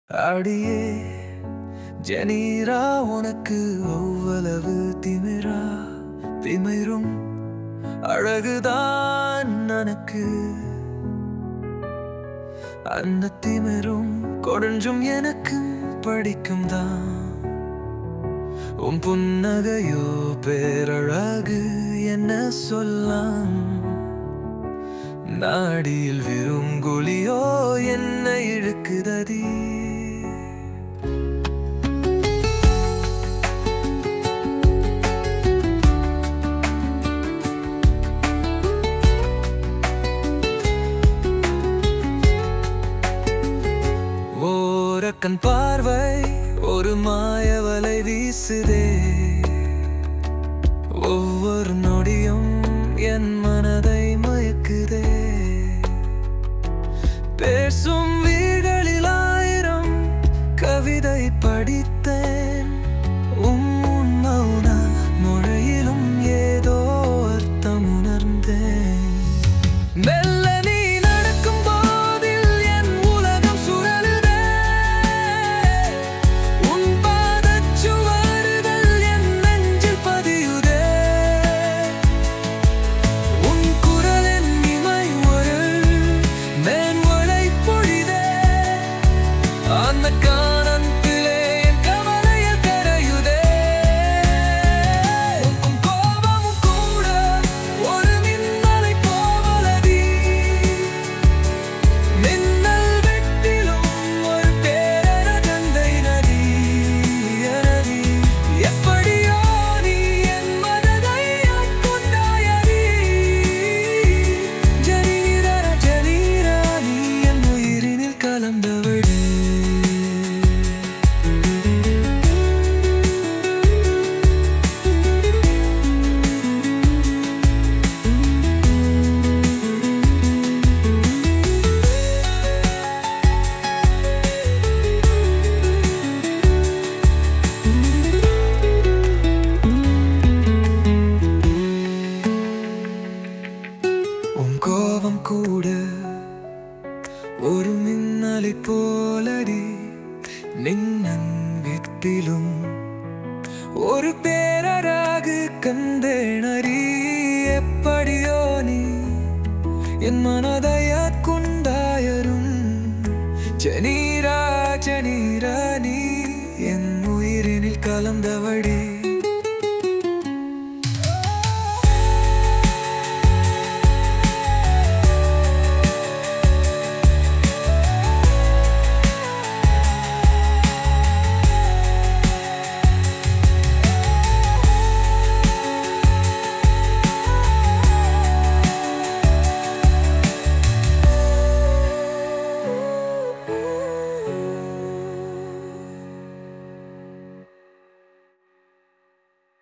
அடியே ஜெனீரா உனக்கு அவ்வளவு திமிரா திமிரும் அழகுதான் எனக்கு அந்த திமிரும் கொடஞ்சும் எனக்கும் படிக்கும் தான் உன் புன்னகையோ பேரழகு என்ன சொல்லாம் நாடியில் விருங்குழியோ என்ன இழுக்குதடி ஓரக்கண் பார்வை ஒரு மாயவலை வீசுதே ஒவ்வொரு நொடியும் என் மனதை மயக்குதே பேசும் வீடுகளில் ஆயிரம் கவிதை படித்தேன் உம் மௌன மொழியிலும் ஏதோ அர்த்தம் உணர்ந்தேன் மெல்ல நீ நடக்கும் போதில் என் உலகம் சுழலுதே உன் பாதச் சுவடுகள் என் நெஞ்சில் பதியுதே உன் குரலின் இமை ஒரு மேன்மழை பொழிதே அந்த காணத்திலே என் கவலையில் கரையுதே உன் கோபமும் கூட ஒரு மின்னலை போவலடி மின்னல் வெட்டிலும் ஒரு பேரற கந்தை நதி நதி எப்படியோ நீ என் மனதை ஆட்கொண்டாயடி ஜனீரா ஜனீரா நீ என் உயிரினில் கலந்தவளே உன் கோபம் கூட ஒரு மின்னலை போலடி நின்னன் விட்டிலும் ஒரு பேரராகு கண்டேனரி எப்படியோ நீ என் மனதை ஆட்கொண்டாயரும் ஜனீரா ஜனீரா நீ என் உயிரினில் கலந்தவடி